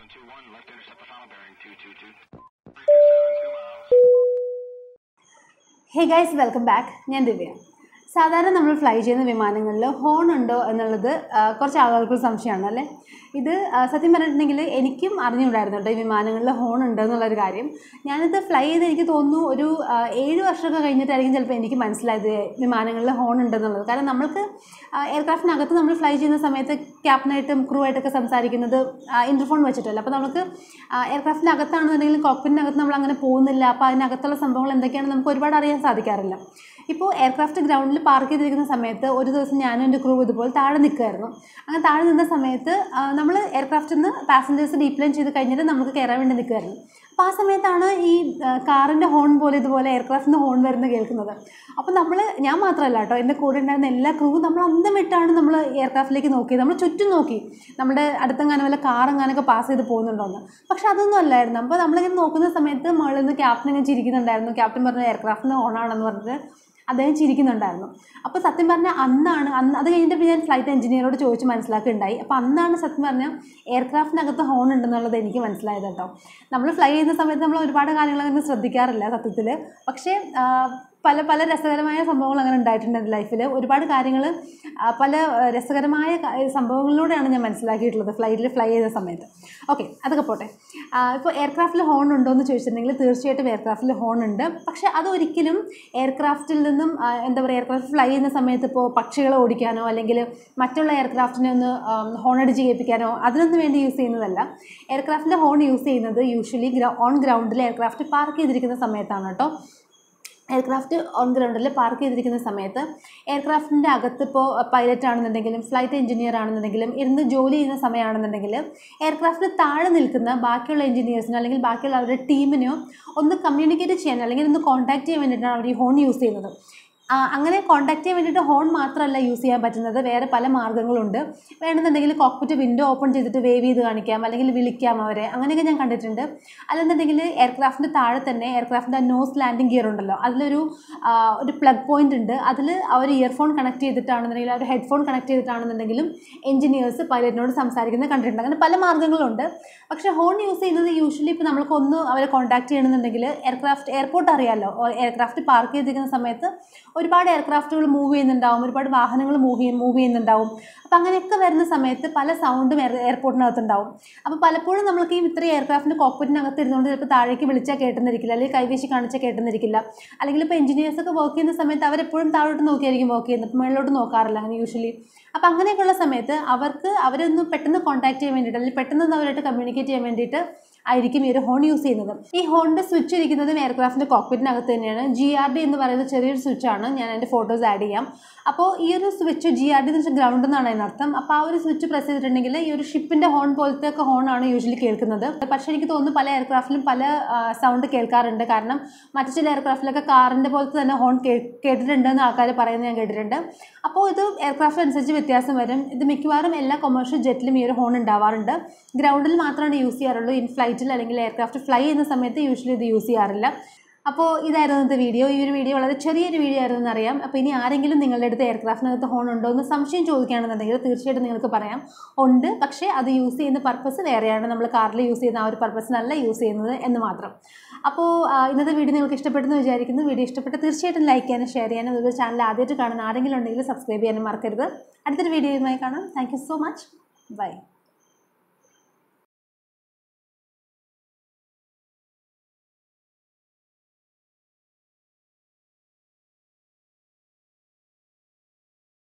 721, left intercept the final bearing 222. 272 miles. Hey guys welcome back ഞാൻ ദിവ്യ സാധാരണ നമ്മൾ fly ചെയ്യുന്ന വിമാനങ്ങളിൽ ഹോൺ ഉണ്ടോ എന്നുള്ളത് ആ, കുറച്ച് ആളുകൾക്ക് സംശയമാണ് അല്ലേ ഇത് ആ, സത്യം പറഞ്ഞിട്ടുണ്ടെങ്കിൽ എനിക്കും അറിഞ്ഞുകൂടായിരുന്നു കേട്ടോ ഈ വിമാനങ്ങളിൽ ഹോൺ ഉണ്ട് എന്നുള്ളൊരു കാര്യം ഞാനിത് ഫ്ലൈ ചെയ്ത് എനിക്ക് തോന്നുന്നു ഒരു ആ, ഏഴ് വർഷമൊക്കെ കഴിഞ്ഞിട്ടായിരിക്കും ചിലപ്പോൾ എനിക്ക് മനസ്സിലായത് വിമാനങ്ങളിൽ ഹോൺ ഉണ്ടെന്നുള്ളത് കാരണം നമ്മൾക്ക് എയർക്രാഫ്റ്റിനകത്ത് നമ്മൾ ഫ്ലൈ ചെയ്യുന്ന സമയത്ത് ക്യാപ്റ്റനായിട്ടും ക്രൂ ആയിട്ടൊക്കെ സംസാരിക്കുന്നത് ഇൻ്റർഫോൺ വെച്ചിട്ടല്ല അപ്പോൾ നമുക്ക് എയർക്രാഫ്റ്റിനകത്താണെന്നുണ്ടെങ്കിലും കോക്പിറ്റിനകത്ത് നമ്മൾ അങ്ങനെ പോകുന്നില്ല അപ്പോൾ അതിനകത്തുള്ള സംഭവങ്ങൾ എന്തൊക്കെയാണെന്ന് നമുക്ക് ഒരുപാട് അറിയാൻ സാധിക്കാറില്ല ഇപ്പോൾ എയർക്രാഫ്റ്റ് ഗ്രൗണ്ടിൽ പാർക്ക് ചെയ്തിരിക്കുന്ന സമയത്ത് ഒരു ദിവസം ഞാനും എൻ്റെ ക്രൂ ഇതുപോലെ താഴെ നിൽക്കുമായിരുന്നു അങ്ങനെ താഴെ നിന്ന സമയത്ത് നമ്മൾ എയർക്രാഫ്റ്റിൽ നിന്ന് പാസഞ്ചേഴ്സ് ഡീപ്ലൈൻ ചെയ്ത് കഴിഞ്ഞിട്ട് നമുക്ക് കയറാൻ വേണ്ടി നിൽക്കുമായിരുന്നു അപ്പോൾ ആ സമയത്താണ് ഈ കാറിൻ്റെ ഹോൺ പോലെ ഇതുപോലെ എയർക്രാഫ്റ്റിൻ്റെ ഹോൺ വരുന്നത് കേൾക്കുന്നത് അപ്പോൾ നമ്മൾ ഞാൻ മാത്രമല്ല കേട്ടോ എൻ്റെ കൂടെ ഉണ്ടായിരുന്ന എല്ലാ ക്രൂവും നമ്മൾ അന്തം വിട്ടാണ് നമ്മൾ എയർക്രാഫ്റ്റിലേക്ക് നോക്കിയത് നമ്മൾ ചുറ്റും നോക്കി നമ്മുടെ അടുത്തെങ്ങാനും വല്ല കാറെങ്ങാനൊക്കെ പാസ് ചെയ്ത് പോകുന്നുണ്ടോയെന്ന് പക്ഷെ അതൊന്നും അല്ലായിരുന്നു അപ്പോൾ നമ്മളിങ്ങനെ നോക്കുന്ന സമയത്ത് മുകളിൽ നിന്ന് ക്യാപ്റ്റൻ ഇങ്ങനെ ചിരിക്കുന്നുണ്ടായിരുന്നു ക്യാപ്റ്റൻ പറഞ്ഞ എയർക്രാഫ്റ്റിൻ്റെ ഹോണാണെന്ന് പറഞ്ഞിട്ട് അദ്ദേഹം ചിരിക്കുന്നുണ്ടായിരുന്നു അപ്പോൾ സത്യം പറഞ്ഞാൽ അന്നാണ് അന്ന് അത് കഴിഞ്ഞിട്ട് പിന്നെ ഞാൻ ഫ്ലൈറ്റ് എഞ്ചിനീയറോട് ചോദിച്ച് മനസ്സിലാക്കുകയുണ്ടായി അപ്പോൾ അന്നാണ് സത്യം പറഞ്ഞാൽ എയർക്രാഫ്റ്റിനകത്ത് ഹോൺ ഉണ്ടെന്നുള്ളത് എനിക്ക് മനസ്സിലായത് കേട്ടോ നമ്മൾ ഫ്ലൈ ചെയ്യുന്ന സമയത്ത് നമ്മൾ ഒരുപാട് കാര്യങ്ങൾ അങ്ങനെ ശ്രദ്ധിക്കാറില്ല സത്യത്തിൽ പക്ഷേ ആ, പല പല രസകരമായ സംഭവങ്ങൾ അങ്ങനെ ഉണ്ടായിട്ടുണ്ട് എൻ്റെ ലൈഫിൽ ഒരുപാട് കാര്യങ്ങൾ പല ആ, രസകരമായ ക- സംഭവങ്ങളിലൂടെയാണ് ഞാൻ മനസ്സിലാക്കിയിട്ടുള്ളത് ഫ്ലൈറ്റിൽ ഫ്ലൈ ചെയ്ത സമയത്ത് ഓക്കെ അതൊക്കെ പോട്ടെ ഇപ്പോൾ എയർക്രാഫ്റ്റിൽ ഹോൺ ഉണ്ടോ എന്ന് ചോദിച്ചിട്ടുണ്ടെങ്കിൽ തീർച്ചയായിട്ടും എയർക്രാഫ്റ്റിൽ ഹോൺ ഉണ്ട് പക്ഷേ അതൊരിക്കലും എയർക്രാഫ്റ്റിൽ നിന്നും ആ, എന്താ പറയുക എയർക്രാഫ്റ്റ് ഫ്ലൈ ചെയ്യുന്ന സമയത്ത് ഇപ്പോൾ പക്ഷികളെ ഓടിക്കാനോ അല്ലെങ്കിൽ മറ്റുള്ള എയർക്രാഫ്റ്റിനെ ഒന്ന് ഹോൺ അടിച്ച് കേൾപ്പിക്കാനോ അതിനൊന്നും വേണ്ടി യൂസ് ചെയ്യുന്നതല്ല എയർക്രാഫ്റ്റിൻ്റെ ഹോൺ യൂസ് ചെയ്യുന്നത് യൂഷ്വലി ഓൺ ഗ്രൗണ്ടിൽ എയർക്രാഫ്റ്റ് പാർക്ക് ചെയ്തിരിക്കുന്ന സമയത്താണ് കേട്ടോ എയർക്രാഫ്റ്റ് ഓൺ ഗ്രൗണ്ടിൽ പാർക്ക് ചെയ്തിരിക്കുന്ന സമയത്ത് എയർക്രാഫ്റ്റിൻ്റെ അകത്ത് ഇപ്പോൾ പൈലറ്റ് ആണെന്നുണ്ടെങ്കിലും ഫ്ലൈറ്റ് എഞ്ചിനീയർ ആണെന്നുണ്ടെങ്കിലും ഇരുന്ന് ജോലി ചെയ്യുന്ന സമയമാണെന്നുണ്ടെങ്കിൽ എയർക്രാഫ്റ്റിന് താഴെ നിൽക്കുന്ന ബാക്കിയുള്ള എഞ്ചിനീയേഴ്സിനോ അല്ലെങ്കിൽ ബാക്കിയുള്ള അവരുടെ ടീമിനെയോ ഒന്ന് കമ്മ്യൂണിക്കേറ്റ് ചെയ്യാൻ അല്ലെങ്കിൽ ഒന്ന് കോൺടാക്ട് ചെയ്യാൻ വേണ്ടിയിട്ടാണ് അവർ ഈ ഹോൺ യൂസ് ചെയ്യുന്നത് ആ, അങ്ങനെ കോൺടാക്ട് ചെയ്യാൻ വേണ്ടിയിട്ട് ഹോൺ മാത്രമല്ല യൂസ് ചെയ്യാൻ പറ്റുന്നത് വേറെ പല മാർഗ്ഗങ്ങളുണ്ട് വേണമെന്നുണ്ടെങ്കിൽ കോക്പിറ്റ് വിൻഡോ ഓപ്പൺ ചെയ്തിട്ട് വേവ് ചെയ്ത് കാണിക്കാം അല്ലെങ്കിൽ വിളിക്കാം അവരെ അങ്ങനെയൊക്കെ ഞാൻ കണ്ടിട്ടുണ്ട് അല്ലെന്നുണ്ടെങ്കിൽ എയർക്രാഫ്റ്റിൻ്റെ താഴെ തന്നെ എയർക്രാഫ്റ്റിൻ്റെ നോസ് ലാൻഡിംഗ് ഗിയർ ഉണ്ടല്ലോ അതിലൊരു ആ, ഒരു പ്ലഗ് പോയിന്റ് ഉണ്ട് അതിൽ അവർ ഇയർഫോൺ കണക്ട് ചെയ്തിട്ടാണെന്നുണ്ടെങ്കിൽ അവർ ഹെഡ്ഫോൺ കണക്ട് ചെയ്തിട്ടാണെന്നുണ്ടെങ്കിലും എഞ്ചിനീയേഴ്സ് പൈലറ്റിനോട് സംസാരിക്കുന്നത് കണ്ടിട്ടുണ്ട് അങ്ങനെ പല മാർഗ്ഗങ്ങളുണ്ട് പക്ഷേ ഹോൺ യൂസ് ചെയ്യുന്നത് യൂഷ്വലി ഇപ്പോൾ നമ്മൾക്ക് ഒന്ന് അവരെ കോൺടാക്ട് ചെയ്യണമെന്നുണ്ടെങ്കിൽ എയർക്രാഫ്റ്റ് എയർപോർട്ട് അറിയാമല്ലോ എയർക്രാഫ്റ്റ് പാർക്ക് ചെയ്തിരിക്കുന്ന സമയത്ത് ഒരുപാട് എയർക്രാഫ്റ്റുകൾ മൂവ് ചെയ്യുന്നുണ്ടാവും ഒരുപാട് വാഹനങ്ങൾ മൂവ് ചെയ്യും മൂവ് ചെയ്യുന്നുണ്ടാവും അപ്പോൾ അങ്ങനെയൊക്കെ വരുന്ന സമയത്ത് പല സൗണ്ടും എയർ എയർപോർട്ടിനകത്ത് ഉണ്ടാവും അപ്പോൾ പലപ്പോഴും നമ്മൾക്ക് ഈ ഇത്രയും എയർക്രാഫ്റ്റിൻ്റെ കോക്പിറ്റിനകത്ത് ഇരുന്നുകൊണ്ട് ചിലപ്പോൾ താഴേക്ക് വിളിച്ചാൽ കേട്ടെന്നിരിക്കില്ല അല്ലെങ്കിൽ കൈവീശി കാണിച്ചാൽ കേട്ടെന്നിരിക്കില്ല അല്ലെങ്കിൽ ഇപ്പോൾ എഞ്ചിനീയേഴ്സ് ഒക്കെ വർക്ക് ചെയ്യുന്ന സമയത്ത് അവരെപ്പോഴും താഴോട്ട് നോക്കിയായിരിക്കും വർക്ക് ചെയ്യുന്നത് ഇപ്പോൾ മുകളിലോട്ട് നോക്കാറില്ല അങ്ങനെ യൂഷ്വലി അപ്പോൾ അങ്ങനെയൊക്കെയുള്ള സമയത്ത് അവർക്ക് അവരൊന്ന് പെട്ടെന്ന് കോൺടാക്ട് ചെയ്യാൻ വേണ്ടിയിട്ട് അല്ലെങ്കിൽ പെട്ടെന്ന് ഒന്ന് അവരായിട്ട് കമ്മ്യൂണിക്കേറ്റ് ചെയ്യാൻ വേണ്ടിയിട്ട് ആയിരിക്കും ഈ ഒരു ഹോൺ യൂസ് ചെയ്യുന്നത് ഈ ഹോണിൻ്റെ സ്വിച്ച് ഇരിക്കുന്നതും എയർക്രാഫ്റ്റിൻ്റെ കോക്പിറ്റിനകത്ത് തന്നെയാണ് ജി ആർ ഡി എന്ന് പറയുന്ന ചെറിയൊരു സ്വിച്ചാണ് ഞാൻ എൻ്റെ ഫോട്ടോസ് ആഡ് ചെയ്യാം അപ്പോൾ ഈ ഒരു സ്വിച്ച് ജി ആർ ഡി എന്ന് വെച്ചാൽ ഗ്രൗണ്ട് എന്നാണ് അതിനർത്ഥം അപ്പോൾ ആ ഒരു സ്വിച്ച് പ്രസ് ചെയ്തിട്ടുണ്ടെങ്കിൽ ഈ ഒരു ഷിപ്പിൻ്റെ ഹോൺ പോലത്തെ ഒക്കെ ഹോണാണ് യൂഷ്വലി കേൾക്കുന്നത് പക്ഷേ എനിക്ക് തോന്നുന്നു പല എയർക്രാഫ്റ്റിലും പല സൗണ്ട് കേൾക്കാറുണ്ട് കാരണം മറ്റു ചില എയർക്രാഫ്റ്റിലൊക്കെ കാറിൻ്റെ പോലത്തെ തന്നെ ഹോൺ കേട്ടിട്ടുണ്ടെന്ന് ആൾക്കാർ പറയുന്നത് ഞാൻ കേട്ടിട്ടുണ്ട് അപ്പോൾ ഇത് എയർക്രാഫ്റ്റ് അനുസരിച്ച് വ്യത്യാസം വരും ഇത് മിക്കവാറും എല്ലാ കൊമേഴ്ഷ്യൽ ജെറ്റിലും ഈ ഒരു ഹോൺ ഉണ്ടാവാറുണ്ട് ഗ്രൗണ്ടിൽ മാത്രമാണ് യൂസ് ചെയ്യാറുള്ളൂ ഇൻ ഫ്ലൈറ്റിൽ അല്ലെങ്കിൽ എയർക്രാഫ്റ്റ് ഫ്ലൈ ചെയ്യുന്ന സമയത്ത് യൂഷ്വലി ഇത് യൂസ് ചെയ്യാറില്ല അപ്പോൾ ഇതായിരുന്നു ഇന്നത്തെ വീഡിയോ ഈ ഒരു വീഡിയോ വളരെ ചെറിയൊരു വീഡിയോ ആയിരുന്നു എന്നറിയാം അപ്പോൾ ഇനി ആരെങ്കിലും നിങ്ങളുടെ അടുത്ത് എയർക്രാഫ്റ്റിനകത്ത് ഹോൺ ഉണ്ടോ എന്ന് സംശയം ചോദിക്കുകയാണെന്നുണ്ടെങ്കിൽ തീർച്ചയായിട്ടും നിങ്ങൾക്ക് പറയാം ഉണ്ട് പക്ഷേ അത് യൂസ് ചെയ്യുന്ന പർപ്പസ് വേറെയാണ് നമ്മൾ കാറിൽ യൂസ് ചെയ്യുന്ന ആ ഒരു പർപ്പസിനല്ല യൂസ് ചെയ്യുന്നത് എന്ന് മാത്രം അപ്പോൾ ആ, ഇന്നത്തെ വീഡിയോ നിങ്ങൾക്ക് ഇഷ്ടപ്പെട്ടെന്ന് വിചാരിക്കുന്നു വീഡിയോ ഇഷ്ടപ്പെട്ട തീർച്ചയായിട്ടും ലൈക്ക് ചെയ്യാനും ഷെയർ ചെയ്യാനും അതുപോലെ ചാനൽ ആദ്യമായിട്ട് കാണുന്ന ആരെങ്കിലും ഉണ്ടെങ്കിൽ സബ്സ്ക്രൈബ് ചെയ്യാനും മറക്കരുത് അടുത്തൊരു വീഡിയോയുമായി കാണാം thank you so much by